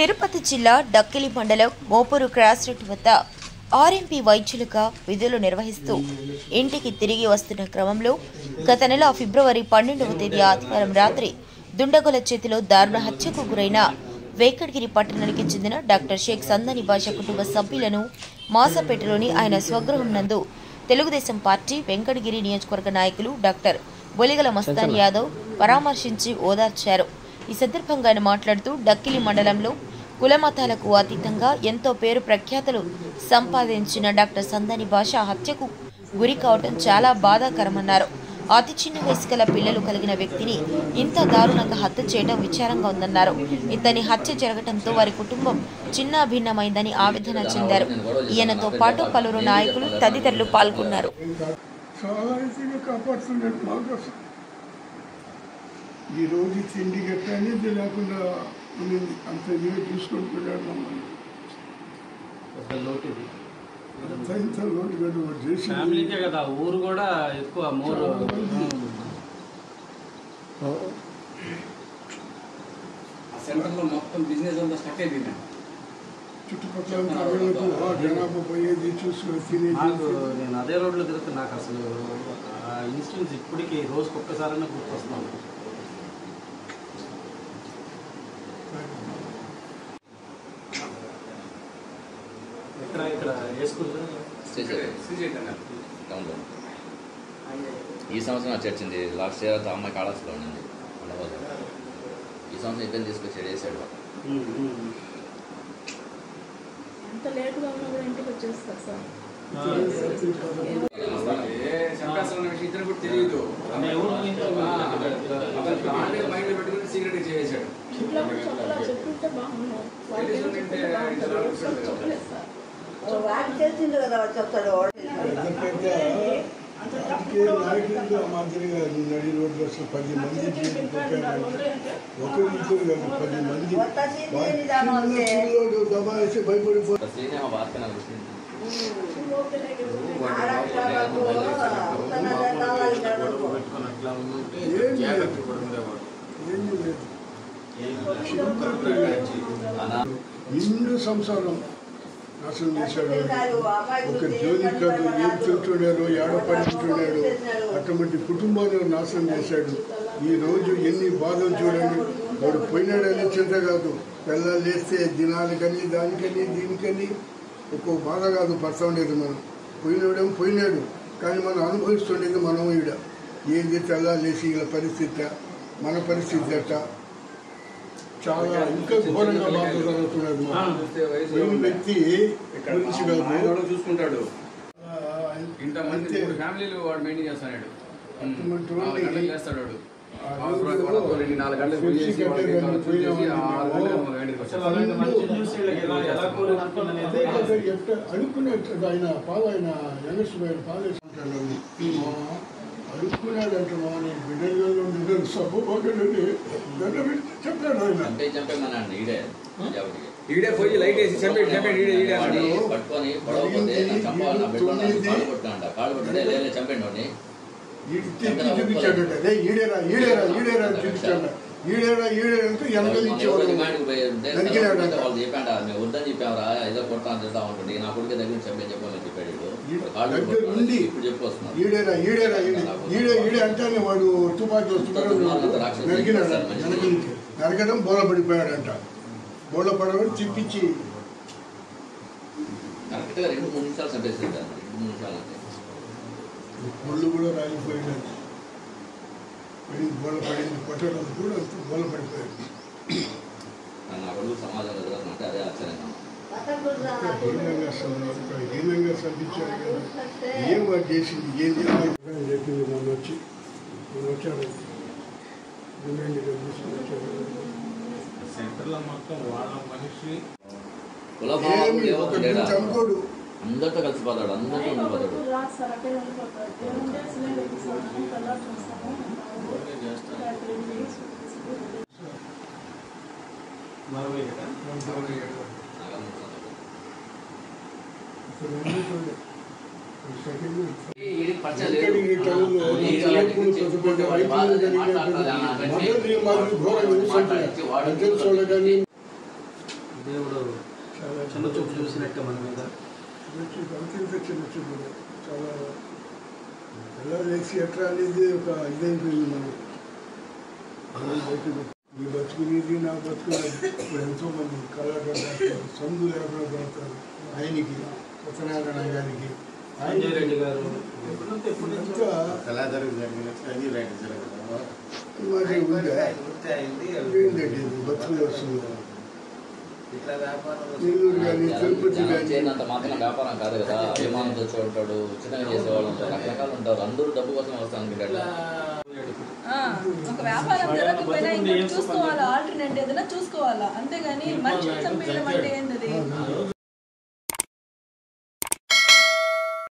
తిరుపతి జిల్లా డక్కిలి మండలం Mopuru cross road వద్ద ఆర్ఎంపీ వైద్యులుగా విధులు నిర్వహిస్తూ ఇంటికి తిరిగి వస్తున్న క్రమంలో గత నెల ఫిబ్రవరి పన్నెండవ తేదీ ఆదివారం రాత్రి దుండగుల చేతిలో దారుణ హత్యకు గురైన వెంకటగిరి పట్టణానికి చెందిన డాక్టర్ షేక్ సందని భాష కుటుంబ సభ్యులను మాసపేటలోని ఆయన స్వగృహం నందు తెలుగుదేశం పార్టీ వెంకటగిరి నియోజకవర్గ నాయకులు డాక్టర్ బొలిగల మస్తాన్ యాదవ్ పరామర్శించి ఓదార్చారు ఈ సందర్భంగా ఆయన మాట్లాడుతూ డక్కిలి మండలంలో కులమతాలకు అతీతంగా ఎంతో పేరు ప్రఖ్యాతలు సంపాదించిన డాక్టర్ సందని భాష హత్యకు గురి కావటం చాలా బాధాకరమన్నారు అతి చిన్న వయసు గల పిల్లలు కలిగిన వ్యక్తిని ఇంత దారుణంగా హత్య చేయడం విచారంగా ఉందన్నారు ఇతని హత్య జరగడంతో వారి కుటుంబం చిన్న భిన్నమైందని ఆవేదన చెందారు ఈయనతో పాటు పలువురు నాయకులు తదితరులు పాల్గొన్నారు చాలా ఈజీగా కాపాడుతున్నాడు మాకోసం ఈ రోజు తిండి గట్ట అనేది లేకుండా ఉండింది అంత ఇదిగా తీసుకొని పోయాడు మమ్మల్ని పెద్ద లోటు ఇది అంత ఇంత లోటు గడు చేసి ఫ్యామిలీకే కదా ఊరు కూడా ఎక్కువ మోరు ఆ సెంటర్లో మొత్తం బిజినెస్ అంతా స్టక్ అయిపోయింది చుట్టుపక్కల అంతా వీళ్ళకు ఆ జనాభా పోయేది చూసుకొని నాకు తినేది నేను అదే రోడ్లో తిరుగుతూ నాకు అసలు ఆ ఇన్సిడెంట్స్ ఇప్పటికీ రోజుకి ఒక్కసారైనా గుర్తొస్తాను ఇక్కడ ఇక్కడ ఏ స్కూల్ శ్రీచైతన్య టౌన్లో ఈ సంవత్సరం వచ్చి వచ్చింది లాస్ట్ ఇయర్ అయితే అమ్మాయి కాళాస్లో ఉండింది ఉండవద్దు ఈ సంవత్సరం ఇద్దరు తీసుకొచ్చి చేసాడు ఎంత లేట్గా ఉన్నా కూడా ఇంటికి వచ్చేస్తారు సార్ చంపేస్తున్న విషయం ఇద్దరు కూడా తెలియదు అనే ఊరు ఇంట్లో ఆల్రెడీ మైండ్ పెట్టుకుని సీక్రెట్ చేసాడు ఇంట్లో కూడా చెప్పలా చెప్పుంటే బాగున్నావు వాళ్ళకి ఏమో చెప్పుంటే బాగుంటుంది సార్ చెప్పలేదు సార్ వాడికి తెలిసింది కదా వాడు చెప్తాడు వాడు పెద్ద పెద్ద రాజకీయ నాయకులతో మాదిరిగా నడి రోడ్లు అసలు పది మంది జైలు పెట్టారు ఒకరు ఇద్దరు కాదు పది మంది కొత్త సీన్ ఏంది దాని వల్లే? పిల్లోడు దబాయిసి భయపడిపో శ్రీనేమ భాస్కర్ కృష్ణ పెట్టుకొని అట్లా ఉంటే ఏం జాగ్రత్త లేదు. కూడా ఉండేవాడు ఏంది లేదు అనా నిండు సంసారం నాశనం చేశాడు ఒక జోలి కాదు ఏం తింటున్నాడు ఏడ పడుతున్నాడు అటువంటి కుటుంబాన్ని నాశనం చేశాడు ఈ రోజు ఎన్ని బాధలు చూడండి వాడు పోయినాడని చింత కాదు పిల్లలు లేస్తే దినాలకని దానికని దీనికని ఒక్కో బాధ కాదు పడతా ఉండేది మనం పోయినాడేమో పోయినాడు కానీ మనం అనుభవిస్తుండేది మనం ఈడ ఏంది తెల్లారు లేచి ఇలా పరిస్థితి మన పరిస్థితి అట్ట చాలా ఇంకా ఘోరంగా బాధ జరుగుతున్నది మనం. పోయిన వ్యక్తి గురించి కాదు ఆయన కూడా చూసుకుంటాడు ఆ, ఇంతమంది అంతే. మూడు ఫ్యామిలీలు వాడు మెయింటైన్ చేస్తున్నాడు అటువంటి నాలుగు వాడిని గంటలకు లేస్తాడు వాడు ఆ అవసరమైతే రోజు వాళ్ళతో రెండు నాలుగు గంటలకు పోయి ఫ్లెక్సీ చేసి వాళ్ళకి కట్టేదాన్ని కావాల్సింది చేసి ఆ ఆరు పోయినామని గంటలకు మన వెంటకి అసలు వచ్చేస్తాడు. అలాంటి మనిషిని చూసి వీళ్ళకి ఎలా ఎలా కూరుకుంటుందనేది అదే కదా ఎట్ట అనుకునేది ఆయన పాలు ఆయన యంగస్ట్ ఆయన పాలు వేసుకుంటాడు అనుకున్నాడు అంటే మా నేను బిడ్డలలో బిడ్డలు సబ్బు పక్కనని దండ పెట్టి చెప్పాడు ఆయన చంపే చంపేమన్నాడు ఈడే ఎవరికి ఈడే పోయి లైట్ వేసి చంపేడు చంపేడు ఈడే ఈడే వాడిని అన్నాడు పట్టుకొని పడవపోతే నా చంపాలి నా బిడ్డ కాళ్ళు కొట్టుకున్నాడు కాళ్ళు కొట్టుడే లేదు చంపండి వాడిని ఈడు తిప్పి చూపించాడు అదే ఈడేరా ఈడేరా ఈడేరా అని చూపించాడు ఈడేరా ఈడేరా అంటే వెనకలు ఎవరు ఇచ్చేవాడు డిమాండ్కి పోయి ఉంటే నరికినాడు తర్వాత అంట. వాళ్ళు చెప్పాడు మేము వద్దని చెప్పారా ఏదో కొడతాను తిడతా ఉంటుంది నా కొడుకు దగ్గర చంపని చెప్పమని చెప్పాడు వీడు. ఈ కాళ్ళు దగ్గర కొట్టుకున్నాడు. ఉండి ఇప్పుడు చెప్పుకొస్తున్నాడు ఈడేరా ఈడేరా ఈడే ఈడే ఈడే అంటేనే వాడు తుపాకీ వస్తున్నాడు నరికినాడు వెనక నుంచి నరకడం బోల పడిపోయాడంట బోల పడవని తిప్పించి కరెక్ట్గా రెండు మూడు నిమిషాలు చంపేసింది కదా రెండు మూడు నిమిషాలు అంటే ఒళ్ళు కూడా రాలిపోయినది పడింది బోల పడింది కొట్టడం కూడా బోల పడిపోయింది నా కొడుకు సమాజంలో జరుగుతుందంటే అదే ఆశ్చర్యంగా ఉంది. హీనంగా అసలు హీనంగా సంపించారు కదా ఏం వాడు చేసింది ఏం చేయాలి అని చెప్పింది మొన్న వచ్చి మొన్న వచ్చాడు రిమైండ్ తీసుకుని వచ్చాడు సెంటర్లో మొత్తం వాళ్ళ మనిషి కుల భావం ఏమి లేవో ఒక లేడా? చనుకోడు అందరితో కలిసిపోతాడు అందరితో నైట్ ఉండిపోతాడు ఒకప్పుడు రాదు సార్ అక్కడే ఉండిపోతారు ఏం చేసినా లేదు సార్ మనం కల్లా చూస్తాము త్రీ డేస్ నలభై కదా ఇప్పుడు ఎన్ని చూడలేదు. సెకండ్ ఈడికి పరిచయం లేదు. వెంకటగిరి టౌన్లో ఈ తలుపులు పెద్ద పెద్ద రైతులు జరిగినటువంటి మద్దతు మాదిరి ఘోరంగా హింసించారు. అధ్యక్షులు కానీ దేవుడు చాలా చిన్న చూపు చూసినట్టే మన మీద చిన్న చూపు అంత చిన్న చూపు చాలా ఎలా లేచి ఎట్లా అనేది ఒక ఇదైపోయింది మనం మనం బయటకు ఈ బతుకునేది నా బతుకునేది ఇప్పుడు ఎంతో మంది కళాకారులు సందు లేకుండా పడతారు ఆయనకి సత్యనారాయణ గారికి సంజయ్ రెడ్డి గారు ఎప్పుడంతా ఎప్పుడు ఇంకా కళాకారులు జరిగినట్టు అది రైట్ జరగదు మరి ఉందా ఏంటంటే ఇది బతుకులు వస్తుంది ఇట్లా వ్యాపారం నెల్లూరు కానీ తిరుపతి జనం కానీ చేయనంత మాత్రం వ్యాపారం కాదు కదా అభిమానంతో చూడటాడు ఉచితంగా చేసేవాళ్ళు ఉంటారు రకరకాలు ఉంటారు అందరూ డబ్బు కోసం వస్తాను అనుకుంటాడు ఆ, ఒక వ్యాపారం జరగకపోయినా ఇంకోటి చూసుకోవాలా ఆల్టర్నేట్ ఏదైనా చూసుకోవాలా అంతేగాని మనిషిని చంపేయడం అంటే ఏంటది